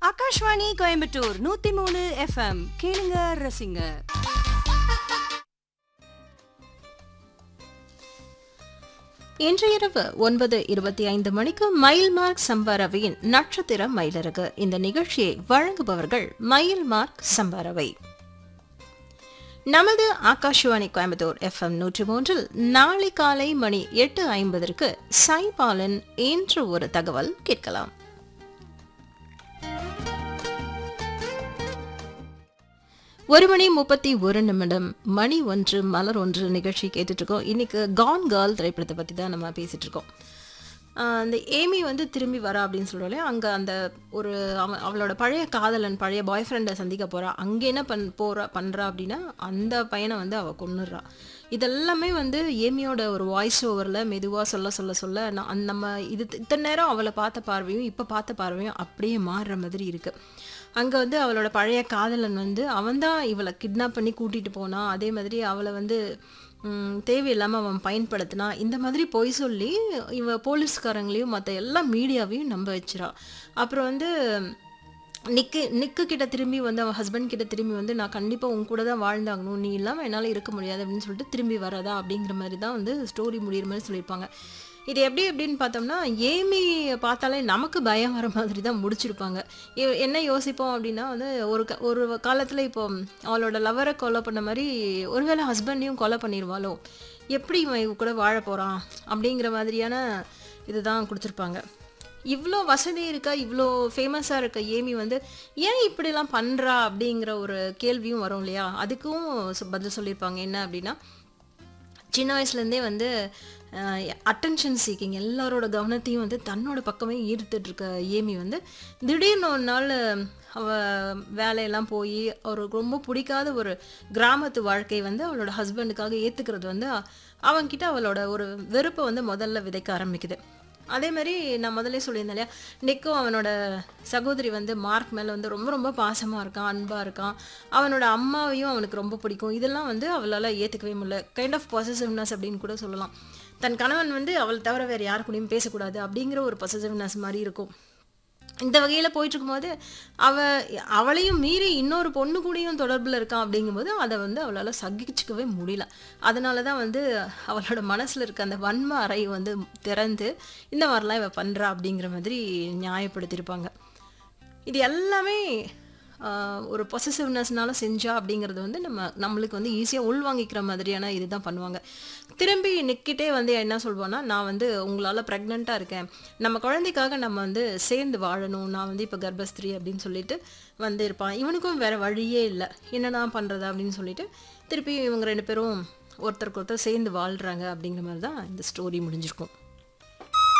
ஆகாஷ்வாணி கோயம்புத்தூர் நூத்தி மூணு எஃப்எம் கேளுங்க ரசிங்க இன்று இரவு ஒன்பது இருபத்தி ஐந்து மணிக்கு மயில் மார்க் சம்பாரவையின் நட்சத்திர மயிலரகு இந்த நிகழ்ச்சியை வழங்குபவர்கள் மயில் மார்க் சம்பாரவை நமது ஆகாஷ்வாணி கோயம்புத்தூர் எஃப்எம் நூற்றி மூன்றில் நாளை காலை மணி எட்டு ஐம்பதற்கு சாய்பாலன் இன்று ஒரு தகவல் கேட்கலாம் ஒரு மணி முப்பத்தி ஒரு நிமிடம் மணி ஒன்று மலர் ஒன்று நிகழ்ச்சி கேட்டுட்டு இருக்கோம் இன்னைக்கு கான் கேர்ள் திரைப்படத்தை பற்றி தான் நம்ம பேசிட்டு இருக்கோம் ஆஹ் அந்த ஏமி வந்து திரும்பி வரா அப்படின்னு சொல்கிறோம்ல அங்கே அந்த ஒரு அவ அவளோட பழைய காதலன் பழைய பாய் ஃப்ரெண்டை சந்திக்க போகிறா அங்கே என்ன பண் போகிறா பண்ணுறா அப்படின்னா அந்த பையனை வந்து அவள் கொன்னுடுறா இதெல்லாமே வந்து ஏமியோட ஒரு வாய்ஸ் ஓவரில் மெதுவாக சொல்ல சொல்ல சொல்ல நான் அந்த நம்ம இது இத்தனை நேரம் அவளை பார்த்த பார்வையும் இப்போ பார்த்த பார்வையும் அப்படியே மாறுற மாதிரி இருக்குது அங்கே வந்து அவளோட பழைய காதலன் வந்து அவன்தான் இவளை கிட்னாப் பண்ணி கூட்டிகிட்டு போனான் அதே மாதிரி அவளை வந்து ம், தேவையில்லாமல் அவன் பயன்படுத்தினா இந்த மாதிரி பொய் சொல்லி இவ போலீஸ்காரங்களையும் மற்ற எல்லா மீடியாவையும் நம்ப வச்சிரா அப்புறம் வந்து நிக்கு நிக்கு கிட்ட திரும்பி வந்து அவன் ஹஸ்பண்ட் கிட்ட திரும்பி வந்து நான் கண்டிப்பாக உன் கூட தான் வாழ்ந்தாகணும் நீ இல்லாமல் என்னால் இருக்க முடியாது அப்படின்னு சொல்லிட்டு திரும்பி வரதா அப்படிங்கிற மாதிரி தான் வந்து ஸ்டோரி முடிகிற மாதிரி சொல்லியிருப்பாங்க இது எப்படி எப்படின்னு பார்த்தோம்னா ஏமி பார்த்தாலே நமக்கு பயம் வர மாதிரி தான் முடிச்சிருப்பாங்க இவ- என்ன யோசிப்போம் அப்படின்னா வந்து ஒரு க ஒரு காலத்தில் இப்போ அவளோட லவரை கொலை பண்ண மாதிரி ஒருவேளை ஹஸ்பண்டையும் கொலை பண்ணிடுவாளோ எப்படி இவன் இவ கூட வாழ போகிறான் அப்படிங்கிற மாதிரியான இதுதான் கொடுத்துருப்பாங்க இவ்வளோ வசதி இருக்கா இவ்வளோ ஃபேமஸாக இருக்க ஏமி வந்து ஏன் இப்படிலாம் பண்ணுறா அப்படிங்கிற ஒரு கேள்வியும் வரும் இல்லையா அதுக்கும் சு- பதில் சொல்லியிருப்பாங்க என்ன அப்படின்னா சின்ன வயசுலேருந்தே வந்து அட்டென்ஷன் சீக்கிங் எல்லாரோட கவனத்தையும் வந்து தன்னோட பக்கமே ஈர்த்துட்டு இருக்க ஏமி வந்து திடீர்னு ஒரு நாள் அவ வேலையெல்லாம் போய் அவருக்கு ரொம்ப பிடிக்காத ஒரு கிராமத்து வாழ்க்கை வந்து அவளோட ஹஸ்பண்டுக்காக ஏற்றுக்கிறது வந்து அவன்கிட்ட அவளோட ஒரு வெறுப்பை வந்து முதல்ல விதைக்க ஆரம்பிக்குது அதே மாதிரி நான் முதல்ல சொல்லியிருந்தேன் இல்லையா நிக்கும் அவனோட சகோதரி வந்து மார்க் மேலே வந்து ரொம்ப ரொம்ப பாசமாக இருக்கான் அன்பாக இருக்கான் அவனோட அம்மாவையும் அவனுக்கு ரொம்ப பிடிக்கும் இதெல்லாம் வந்து அவளால் ஏற்றுக்கவே முடியல கைண்ட் ஆஃப் பொசசிவ்னஸ் அப்படின்னு கூட சொல்லலாம் தன் கணவன் வந்து அவள் தவிர வேறு யார் கூடயும் பேசக்கூடாது அப்படிங்கிற ஒரு பொசசிவ்னஸ் மாதிரி இருக்கும் இந்த வகையில் போயிட்டு இருக்கும்போது அவ அவளையும் மீறி இன்னொரு பொண்ணு கூடயும் தொடர்பில் இருக்கான் அப்படிங்கும்போது அதை வந்து அவளால் சகிச்சுக்கவே முடியல அதனால தான் வந்து அவளோட மனசில் இருக்க அந்த வன்ம அறை வந்து திறந்து இந்த மாதிரிலாம் இவ பண்ணுறா அப்படிங்கிற மாதிரி நியாயப்படுத்தியிருப்பாங்க இது எல்லாமே ஆஹ், ஒரு பொசசிவ்னஸ்னால செஞ்சா அப்படிங்கிறது வந்து நம்ம நம்மளுக்கு வந்து ஈஸியாக உள்வாங்கிக்கிற மாதிரியான இதுதான் பண்ணுவாங்க திரும்பி நிற்கிட்டே வந்து என்ன சொல்வோன்னா நான் வந்து உங்களால் ப்ரெக்னெண்ட்டாக இருக்கேன் நம்ம குழந்தைக்காக நம்ம வந்து சேர்ந்து வாழணும் நான் வந்து இப்போ கர்ப்பஸ்திரி அப்படின்னு சொல்லிட்டு வந்து இருப்பான் இவனுக்கும் வேற வழியே இல்லை என்னடா பண்ணுறது அப்படின்னு சொல்லிட்டு திருப்பி இவங்க ரெண்டு பேரும் ஒருத்தருக்கு ஒருத்தர் சேர்ந்து வாழ்கிறாங்க அப்படிங்கிற மாதிரி தான் இந்த ஸ்டோரி முடிஞ்சிருக்கும்